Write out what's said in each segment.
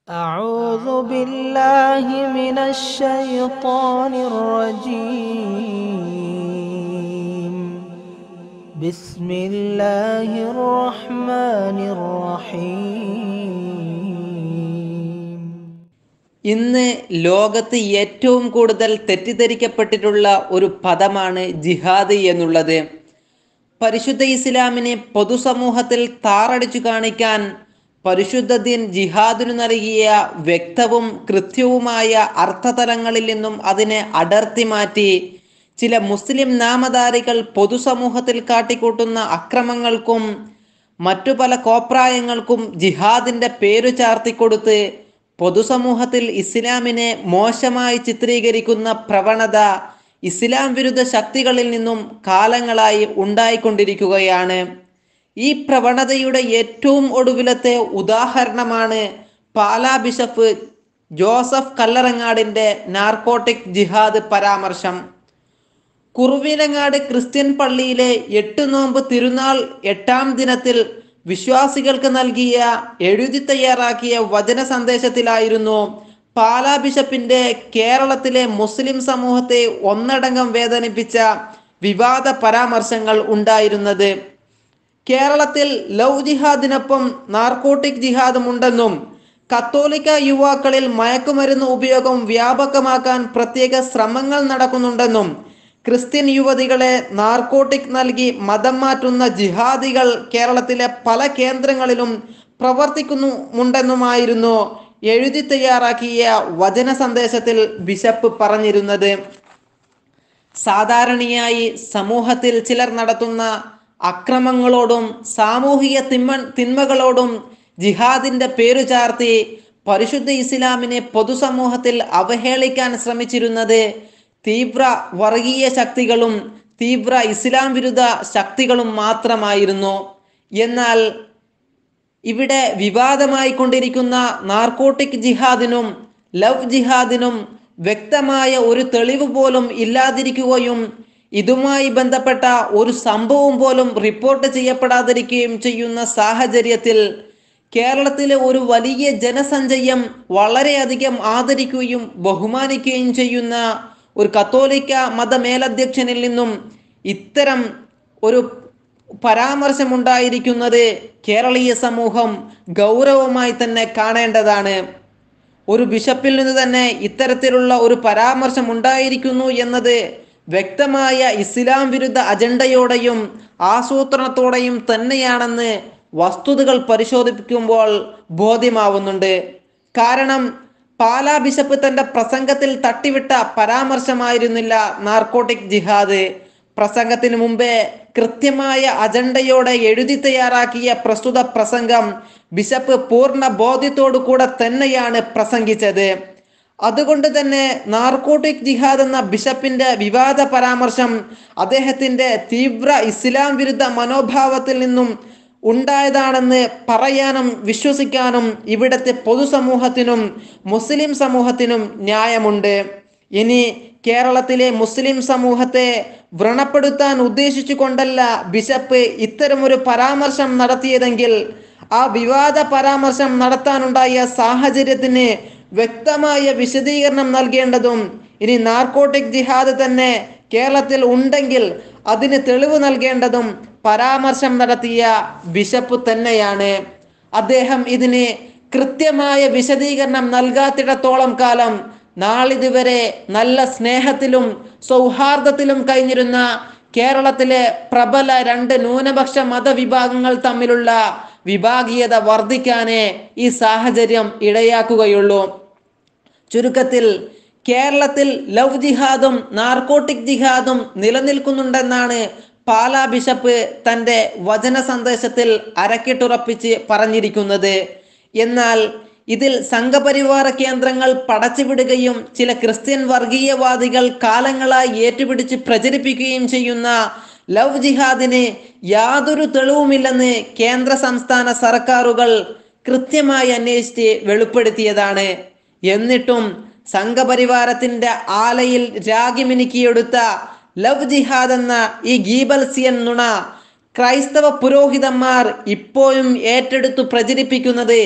أعوذ بالله من الشيطان الرجيم بسم الله الرحمن الرحيم ഇന്ന് ലോകത്ത് ഏറ്റവും കൂടുതൽ തെറ്റിദ്ധരിക്കപ്പെട്ടിട്ടുള്ള ഒരു പദമാണ് ജിഹാദ് എന്നുള്ളത് പരിശുദ്ധ ഇസ്ലാമിനെ പൊതുസമൂഹത്തിൽ താറടിച്ചു കാണിക്കാൻ പരിശുദ്ധ ദീൻ ജിഹാദിനു നൽകിയ വ്യക്തവും കൃത്യവുമായ അർത്ഥതലങ്ങളിൽ നിന്നും അതിനെ അടർത്തി മാറ്റി ചില മുസ്ലിം നാമധാരികൾ പൊതുസമൂഹത്തിൽ കാട്ടിക്കൂട്ടുന്ന അക്രമങ്ങൾക്കും മറ്റു പല കോപ്രായങ്ങൾക്കും ജിഹാദിന്റെ പേരു ചാർത്തിക്കൊടുത്ത് പൊതുസമൂഹത്തിൽ ഇസ്ലാമിനെ മോശമായി ചിത്രീകരിക്കുന്ന പ്രവണത ഇസ്ലാം വിരുദ്ധ ശക്തികളിൽ നിന്നും കാലങ്ങളായി ഉണ്ടായിക്കൊണ്ടിരിക്കുകയാണ് ഈ പ്രവണതയുടെ ഏറ്റവും ഒടുവിലത്തെ ഉദാഹരണമാണ് പാലാ ബിഷപ്പ് ജോസഫ് കല്ലറങ്ങാടിന്റെ നാർക്കോട്ടിക് ജിഹാദ് പരാമർശം കുറുവിലങ്ങാട് ക്രിസ്ത്യൻ പള്ളിയിലെ എട്ട് നോമ്പ് തിരുനാൾ എട്ടാം ദിനത്തിൽ വിശ്വാസികൾക്ക് നൽകിയ എഴുതി തയ്യാറാക്കിയ വചന സന്ദേശത്തിലായിരുന്നു പാലാ ബിഷപ്പിന്റെ കേരളത്തിലെ മുസ്ലിം സമൂഹത്തെ ഒന്നടങ്കം വേദനിപ്പിച്ച വിവാദ പരാമർശങ്ങൾ ഉണ്ടായിരുന്നത് കേരളത്തിൽ ലവ് ജിഹാദിനൊപ്പം നാർക്കോട്ടിക് ജിഹാദും ഉണ്ടെന്നും കത്തോലിക്ക യുവാക്കളിൽ മയക്കുമരുന്ന് ഉപയോഗം വ്യാപകമാക്കാൻ പ്രത്യേക ശ്രമങ്ങൾ നടക്കുന്നുണ്ടെന്നും ക്രിസ്ത്യൻ യുവതികളെ നാർക്കോട്ടിക് നൽകി മതം മാറ്റുന്ന ജിഹാദികൾ കേരളത്തിലെ പല കേന്ദ്രങ്ങളിലും പ്രവർത്തിക്കുന്നുമുണ്ടെന്നുമായിരുന്നു എഴുതി തയ്യാറാക്കിയ വചന സന്ദേശത്തിൽ ബിഷപ്പ് പറഞ്ഞിരുന്നത് സാധാരണയായി സമൂഹത്തിൽ ചിലർ നടത്തുന്ന അക്രമങ്ങളോടും സാമൂഹിക തിന്മ തിന്മകളോടും ജിഹാദിന്റെ പേരു ചാർത്തി പരിശുദ്ധ ഇസ്ലാമിനെ പൊതുസമൂഹത്തിൽ അവഹേളിക്കാൻ ശ്രമിച്ചിരുന്നത് തീവ്ര വർഗീയ ശക്തികളും തീവ്ര ഇസ്ലാം വിരുദ്ധ ശക്തികളും മാത്രമായിരുന്നു എന്നാൽ ഇവിടെ വിവാദമായി കൊണ്ടിരിക്കുന്ന നാർക്കോട്ടിക് ജിഹാദിനും ലവ് ജിഹാദിനും വ്യക്തമായ ഒരു തെളിവ് പോലും ഇല്ലാതിരിക്കുകയും ഇതുമായി ബന്ധപ്പെട്ട ഒരു സംഭവം പോലും റിപ്പോർട്ട് ചെയ്യപ്പെടാതിരിക്കുകയും ചെയ്യുന്ന സാഹചര്യത്തിൽ കേരളത്തിലെ ഒരു വലിയ ജനസഞ്ചയം വളരെയധികം ആദരിക്കുകയും ബഹുമാനിക്കുകയും ചെയ്യുന്ന ഒരു കത്തോലിക്ക മതമേലധ്യക്ഷനിൽ നിന്നും ഇത്തരം ഒരു പരാമർശമുണ്ടായിരിക്കുന്നത് കേരളീയ സമൂഹം ഗൗരവമായി തന്നെ കാണേണ്ടതാണ് ഒരു ബിഷപ്പിൽ നിന്ന് തന്നെ ഇത്തരത്തിലുള്ള ഒരു പരാമർശം ഉണ്ടായിരിക്കുന്നു എന്നത് വ്യക്തമായ ഇസ്ലാം വിരുദ്ധ അജണ്ടയോടെയും ആസൂത്രണത്തോടെയും തന്നെയാണെന്ന് വസ്തുതകൾ പരിശോധിക്കുമ്പോൾ ബോധ്യമാവുന്നുണ്ട് കാരണം പാലാ ബിഷപ്പ് തന്റെ പ്രസംഗത്തിൽ തട്ടിവിട്ട പരാമർശമായിരുന്നില്ല നാർക്കോട്ടിക് ജിഹാദ് പ്രസംഗത്തിന് മുമ്പേ കൃത്യമായ അജണ്ടയോടെ എഴുതി തയ്യാറാക്കിയ പ്രസ്തുത പ്രസംഗം ബിഷപ്പ് പൂർണ്ണ ബോധ്യത്തോടു കൂടെ തന്നെയാണ് പ്രസംഗിച്ചത് അതുകൊണ്ട് തന്നെ നാർക്കോട്ടിക് ജിഹാദ് എന്ന ബിഷപ്പിന്റെ വിവാദ പരാമർശം അദ്ദേഹത്തിന്റെ തീവ്ര ഇസ്ലാം വിരുദ്ധ മനോഭാവത്തിൽ നിന്നും ഉണ്ടായതാണെന്ന് പറയാനും വിശ്വസിക്കാനും ഇവിടത്തെ പൊതുസമൂഹത്തിനും മുസ്ലിം സമൂഹത്തിനും ന്യായമുണ്ട് ഇനി കേരളത്തിലെ മുസ്ലിം സമൂഹത്തെ വ്രണപ്പെടുത്താൻ ഉദ്ദേശിച്ചു കൊണ്ടല്ല ബിഷപ്പ് ഇത്തരമൊരു പരാമർശം നടത്തിയതെങ്കിൽ ആ വിവാദ പരാമർശം നടത്താനുണ്ടായ സാഹചര്യത്തിന് വ്യക്തമായ വിശദീകരണം നൽകേണ്ടതും ഇനി നാർക്കോട്ടിക് ജിഹാദ് തന്നെ കേരളത്തിൽ ഉണ്ടെങ്കിൽ അതിന് തെളിവ് നൽകേണ്ടതും പരാമർശം നടത്തിയ ബിഷപ്പ് തന്നെയാണ് അദ്ദേഹം ഇതിന് കൃത്യമായ വിശദീകരണം നൽകാത്തിടത്തോളം കാലം നാളിതുവരെ നല്ല സ്നേഹത്തിലും സൗഹാർദ്ദത്തിലും കഴിഞ്ഞിരുന്ന കേരളത്തിലെ പ്രബല രണ്ട് ന്യൂനപക്ഷ മതവിഭാഗങ്ങൾ തമ്മിലുള്ള വിഭാഗീയത വർദ്ധിക്കാനേ ഈ സാഹചര്യം ഇടയാക്കുകയുള്ളൂ ചുരുക്കത്തിൽ കേരളത്തിൽ ലവ് ജിഹാദും നാർക്കോട്ടിക് ജിഹാദും നിലനിൽക്കുന്നുണ്ടെന്നാണ് പാലാ ബിഷപ്പ് തൻ്റെ വചന സന്ദേശത്തിൽ അരക്കിട്ടുറപ്പിച്ച് പറഞ്ഞിരിക്കുന്നത് എന്നാൽ ഇതിൽ സംഘപരിവാര കേന്ദ്രങ്ങൾ പടച്ചുവിടുകയും ചില ക്രിസ്ത്യൻ വർഗീയവാദികൾ കാലങ്ങളായി ഏറ്റുപിടിച്ച് പ്രചരിപ്പിക്കുകയും ചെയ്യുന്ന ലവ് ജിഹാദിന് യാതൊരു തെളിവുമില്ലെന്ന് കേന്ദ്ര സംസ്ഥാന സർക്കാരുകൾ കൃത്യമായി അന്വേഷിച്ച് വെളിപ്പെടുത്തിയതാണ് എന്നിട്ടും സംഘപരിവാരത്തിന്റെ ആലയിൽ രാഗിമിനുക്കിയെടുത്ത ലവ് ജിഹാദ് എന്ന ഈ ഗീബൽസിയൻ നുണ ക്രൈസ്തവ പുരോഹിതന്മാർ ഇപ്പോഴും ഏറ്റെടുത്തു പ്രചരിപ്പിക്കുന്നത്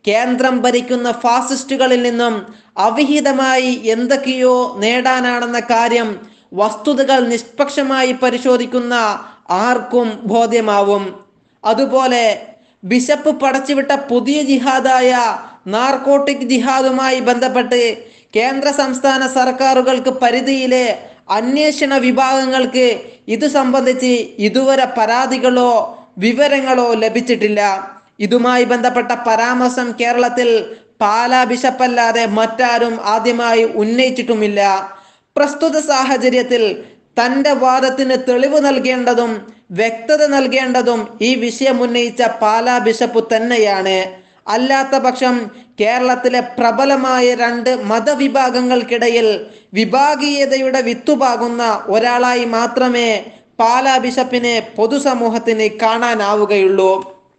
കേന്ദ്രം ഭരിക്കുന്ന ഫാസിസ്റ്റുകളിൽ നിന്നും അവിഹിതമായി എന്തൊക്കെയോ നേടാനാണെന്ന കാര്യം വസ്തുതകൾ നിഷ്പക്ഷമായി പരിശോധിക്കുന്ന ആർക്കും ബോധ്യമാവും അതുപോലെ ബിഷപ്പ് പടച്ചുവിട്ട പുതിയ ജിഹാദായ നാർക്കോട്ടിക് ജിഹാദുമായി ബന്ധപ്പെട്ട് കേന്ദ്ര സംസ്ഥാന സർക്കാരുകൾക്ക് പരിധിയിലെ അന്വേഷണ വിഭാഗങ്ങൾക്ക് ഇത് സംബന്ധിച്ച് ഇതുവരെ പരാതികളോ വിവരങ്ങളോ ലഭിച്ചിട്ടില്ല ഇതുമായി ബന്ധപ്പെട്ട പരാമർശം കേരളത്തിൽ പാലാ ബിഷപ്പല്ലാതെ മറ്റാരും ആദ്യമായി ഉന്നയിച്ചിട്ടുമില്ല പ്രസ്തുത സാഹചര്യത്തിൽ തന്റെ വാദത്തിന് തെളിവ് നൽകേണ്ടതും വ്യക്തത നൽകേണ്ടതും ഈ വിഷയം ഉന്നയിച്ച പാലാ ബിഷപ്പ് തന്നെയാണ് അല്ലാത്ത പക്ഷം കേരളത്തിലെ പ്രബലമായ രണ്ട് മതവിഭാഗങ്ങൾക്കിടയിൽ വിഭാഗീയതയുടെ വിത്തുപാകുന്ന ഒരാളായി മാത്രമേ പാലാ ബിഷപ്പിനെ പൊതുസമൂഹത്തിന് കാണാനാവുകയുള്ളൂ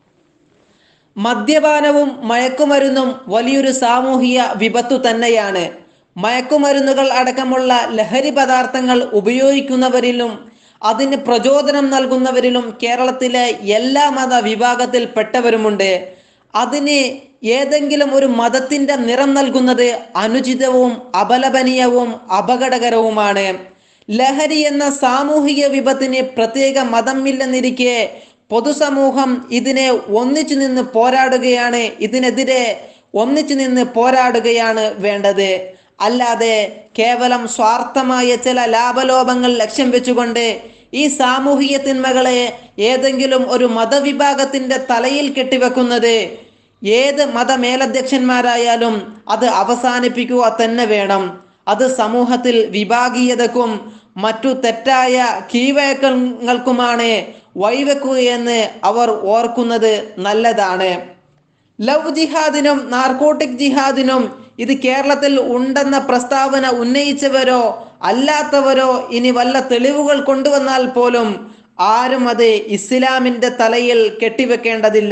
മദ്യപാനവും മയക്കുമരുന്നും വലിയൊരു സാമൂഹിക വിപത്തു തന്നെയാണ് മയക്കുമരുന്നുകൾ അടക്കമുള്ള ലഹരി പദാർത്ഥങ്ങൾ ഉപയോഗിക്കുന്നവരിലും അതിന് പ്രചോദനം നൽകുന്നവരിലും കേരളത്തിലെ എല്ലാ മത വിഭാഗത്തിൽപ്പെട്ടവരുമുണ്ട് അതിന് ഏതെങ്കിലും ഒരു മതത്തിന്റെ നിറം നൽകുന്നത് അനുചിതവും അപലപനീയവും അപകടകരവുമാണ് ലഹരി എന്ന സാമൂഹിക വിപത്തിന് പ്രത്യേക മതമില്ലെന്നിരിക്കെ പൊതുസമൂഹം ഇതിനെ ഒന്നിച്ചു നിന്ന് പോരാടുകയാണ് ഇതിനെതിരെ ഒന്നിച്ചു നിന്ന് പോരാടുകയാണ് വേണ്ടത് അല്ലാതെ കേവലം സ്വാർത്ഥമായ ചില ലാഭലോഭങ്ങൾ ലക്ഷ്യം വെച്ചുകൊണ്ട് ഈ സാമൂഹിക തിന്മകളെ ഏതെങ്കിലും ഒരു മതവിഭാഗത്തിന്റെ തലയിൽ കെട്ടിവെക്കുന്നത് ഏത് മതമേലധ്യക്ഷന്മാരായാലും അത് അവസാനിപ്പിക്കുക തന്നെ വേണം അത് സമൂഹത്തിൽ വിഭാഗീയതക്കും മറ്റു തെറ്റായ കീഴ്വഴക്കങ്ങൾക്കുമാണ് വഴിവെക്കുകയെന്ന് അവർ ഓർക്കുന്നത് നല്ലതാണ് ലവ് ജിഹാദിനും നാർക്കോട്ടിക് ജിഹാദിനും ഇത് കേരളത്തിൽ ഉണ്ടെന്ന പ്രസ്താവന ഉന്നയിച്ചവരോ അല്ലാത്തവരോ ഇനി വല്ല തെളിവുകൾ കൊണ്ടുവന്നാൽ പോലും ആരും അത് ഇസ്ലാമിന്റെ തലയിൽ കെട്ടിവെക്കേണ്ടതില്ല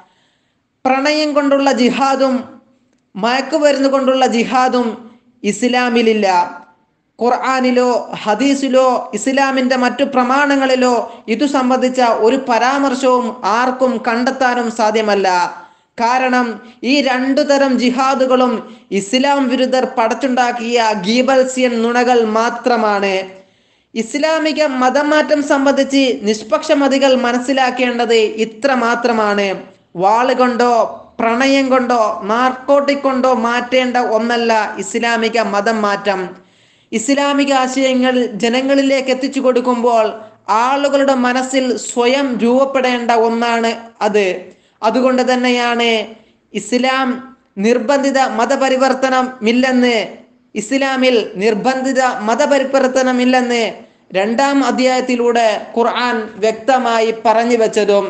പ്രണയം കൊണ്ടുള്ള ജിഹാദും മയക്കുമരുന്ന് കൊണ്ടുള്ള ജിഹാദും ഇസ്ലാമിലില്ല ഖുർആാനിലോ ഹദീസിലോ ഇസ്ലാമിന്റെ മറ്റു പ്രമാണങ്ങളിലോ ഇതു സംബന്ധിച്ച ഒരു പരാമർശവും ആർക്കും കണ്ടെത്താനും സാധ്യമല്ല കാരണം ഈ രണ്ടു തരം ജിഹാദുകളും ഇസ്ലാം വിരുദ്ധർ പടച്ചുണ്ടാക്കിയ ഗീബൽസിയൻ നുണകൾ മാത്രമാണ് ഇസ്ലാമിക മതമാറ്റം സംബന്ധിച്ച് നിഷ്പക്ഷമതികൾ മനസ്സിലാക്കേണ്ടത് ഇത്ര മാത്രമാണ് വാളുകൊണ്ടോ പ്രണയം കൊണ്ടോ നാർക്കോട്ടിക് കൊണ്ടോ മാറ്റേണ്ട ഒന്നല്ല ഇസ്ലാമിക മതം മാറ്റം ഇസ്ലാമിക ആശയങ്ങൾ ജനങ്ങളിലേക്ക് എത്തിച്ചു കൊടുക്കുമ്പോൾ ആളുകളുടെ മനസ്സിൽ സ്വയം രൂപപ്പെടേണ്ട ഒന്നാണ് അത് അതുകൊണ്ട് തന്നെയാണ് ഇസ്ലാം നിർബന്ധിത മതപരിവർത്തനം ഇല്ലെന്ന് ഇസ്ലാമിൽ നിർബന്ധിത മതപരിവർത്തനമില്ലെന്ന് രണ്ടാം അധ്യായത്തിലൂടെ ഖുർആൻ വ്യക്തമായി പറഞ്ഞു വെച്ചതും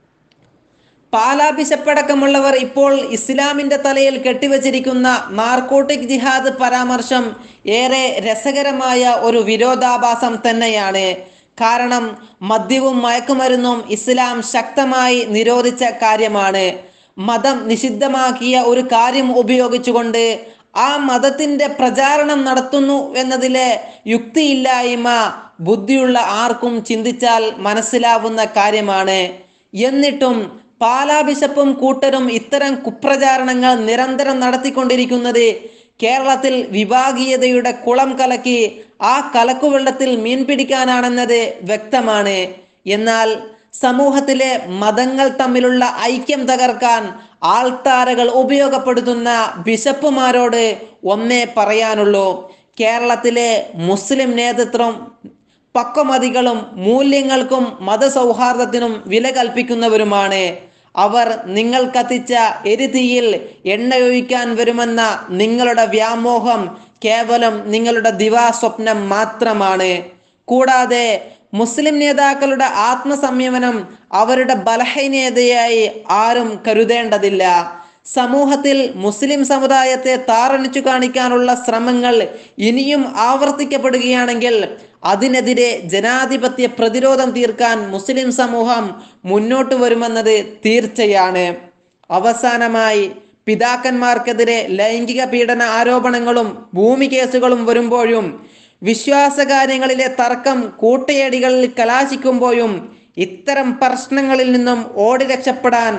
പാലാ ബിഷപ്പടക്കമുള്ളവർ ഇപ്പോൾ ഇസ്ലാമിന്റെ തലയിൽ കെട്ടിവച്ചിരിക്കുന്ന നാർക്കോട്ടിക് ജിഹാദ് പരാമർശം ഏറെ രസകരമായ ഒരു വിരോധാഭാസം തന്നെയാണ് കാരണം മദ്യവും മയക്കുമരുന്നും ഇസ്ലാം ശക്തമായി നിരോധിച്ച കാര്യമാണ് മതം നിഷിദ്ധമാക്കിയ ഒരു കാര്യം ഉപയോഗിച്ചുകൊണ്ട് ആ മതത്തിന്റെ പ്രചാരണം നടത്തുന്നു എന്നതിലെ യുക്തിയില്ലായ്മ ബുദ്ധിയുള്ള ആർക്കും ചിന്തിച്ചാൽ മനസ്സിലാവുന്ന കാര്യമാണ് എന്നിട്ടും പാലാ ബിഷപ്പും കൂട്ടരും ഇത്തരം കുപ്രചാരണങ്ങൾ നിരന്തരം നടത്തിക്കൊണ്ടിരിക്കുന്നത് കേരളത്തിൽ വിഭാഗീയതയുടെ കുളം കലക്കി ആ കലക്കുവെള്ളത്തിൽ മീൻ പിടിക്കാനാണെന്നത് വ്യക്തമാണ് എന്നാൽ സമൂഹത്തിലെ മതങ്ങൾ തമ്മിലുള്ള ഐക്യം തകർക്കാൻ ആൾത്താരകൾ ഉപയോഗപ്പെടുത്തുന്ന ബിഷപ്പുമാരോട് ഒന്നേ പറയാനുള്ളൂ കേരളത്തിലെ മുസ്ലിം നേതൃത്വം പക്വമതികളും മൂല്യങ്ങൾക്കും മതസൗഹാർദ്ദത്തിനും വില കൽപ്പിക്കുന്നവരുമാണ് അവർ നിങ്ങൾ കത്തിച്ച എരുതിയിൽ എണ്ണയൊഴിക്കാൻ വരുമെന്ന നിങ്ങളുടെ വ്യാമോഹം കേവലം നിങ്ങളുടെ ദിവാസ്വപ്നം മാത്രമാണ് കൂടാതെ മുസ്ലിം നേതാക്കളുടെ ആത്മസംയമനം അവരുടെ ബലഹീനതയായി ആരും കരുതേണ്ടതില്ല സമൂഹത്തിൽ മുസ്ലിം സമുദായത്തെ താറണിച്ചു കാണിക്കാനുള്ള ശ്രമങ്ങൾ ഇനിയും ആവർത്തിക്കപ്പെടുകയാണെങ്കിൽ അതിനെതിരെ ജനാധിപത്യ പ്രതിരോധം തീർക്കാൻ മുസ്ലിം സമൂഹം മുന്നോട്ട് വരുമെന്നത് തീർച്ചയാണ് അവസാനമായി പിതാക്കന്മാർക്കെതിരെ ലൈംഗിക പീഡന ആരോപണങ്ങളും ഭൂമി കേസുകളും വരുമ്പോഴും വിശ്വാസകാര്യങ്ങളിലെ തർക്കം കൂട്ടയടികളിൽ കലാശിക്കുമ്പോഴും ഇത്തരം പ്രശ്നങ്ങളിൽ നിന്നും ഓടി രക്ഷപ്പെടാൻ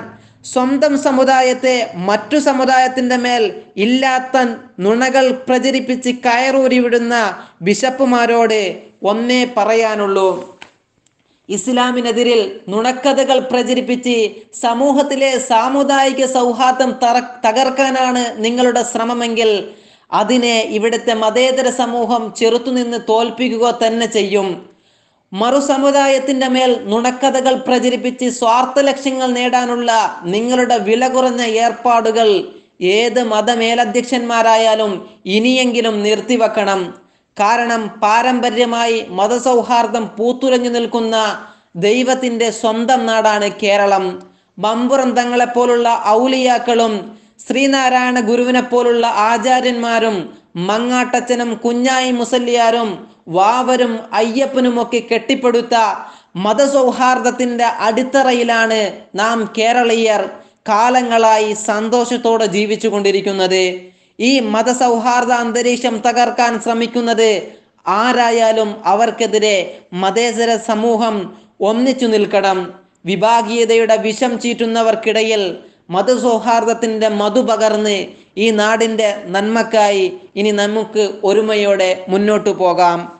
സ്വന്തം സമുദായത്തെ മറ്റു സമുദായത്തിന്റെ മേൽ ഇല്ലാത്ത നുണകൾ പ്രചരിപ്പിച്ച് കയറൂരി വിടുന്ന ബിഷപ്പുമാരോട് ഒന്നേ പറയാനുള്ളൂ ഇസ്ലാമിനെതിരിൽ നുണക്കഥകൾ പ്രചരിപ്പിച്ച് സമൂഹത്തിലെ സാമുദായിക സൗഹാർദ്ദം തറ തകർക്കാനാണ് നിങ്ങളുടെ ശ്രമമെങ്കിൽ അതിനെ ഇവിടുത്തെ മതേതര സമൂഹം ചെറുത്തുനിന്ന് തോൽപ്പിക്കുക തന്നെ ചെയ്യും മറു സമുദായത്തിന്റെ മേൽ നുണക്കഥകൾ പ്രചരിപ്പിച്ച് സ്വാർത്ഥ ലക്ഷ്യങ്ങൾ നേടാനുള്ള നിങ്ങളുടെ വില കുറഞ്ഞ ഏർപ്പാടുകൾ ഏത് മതമേലധ്യക്ഷന്മാരായാലും ഇനിയെങ്കിലും നിർത്തിവെക്കണം കാരണം പാരമ്പര്യമായി മതസൗഹാർദ്ദം പൂത്തുലഞ്ഞു നിൽക്കുന്ന ദൈവത്തിന്റെ സ്വന്തം നാടാണ് കേരളം മമ്പുറം തങ്ങളെപ്പോലുള്ള ഔലിയാക്കളും ശ്രീനാരായണ ഗുരുവിനെ പോലുള്ള ആചാര്യന്മാരും മങ്ങാട്ടച്ചനും കുഞ്ഞായി മുസല്ലിയാരും വാവരും അയ്യപ്പനുമൊക്കെ കെട്ടിപ്പടുത്ത മതസൗഹാർദ്ദത്തിന്റെ അടിത്തറയിലാണ് നാം കേരളീയർ കാലങ്ങളായി സന്തോഷത്തോടെ ജീവിച്ചു കൊണ്ടിരിക്കുന്നത് ഈ മതസൗഹാർദ്ദ അന്തരീക്ഷം തകർക്കാൻ ശ്രമിക്കുന്നത് ആരായാലും അവർക്കെതിരെ മതേതര സമൂഹം ഒന്നിച്ചു നിൽക്കണം വിഭാഗീയതയുടെ വിഷം ചീറ്റുന്നവർക്കിടയിൽ മതസൗഹാർദ്ദത്തിന്റെ മധു പകർന്ന് ഈ നാടിന്റെ നന്മക്കായി ഇനി നമുക്ക് ഒരുമയോടെ മുന്നോട്ടു പോകാം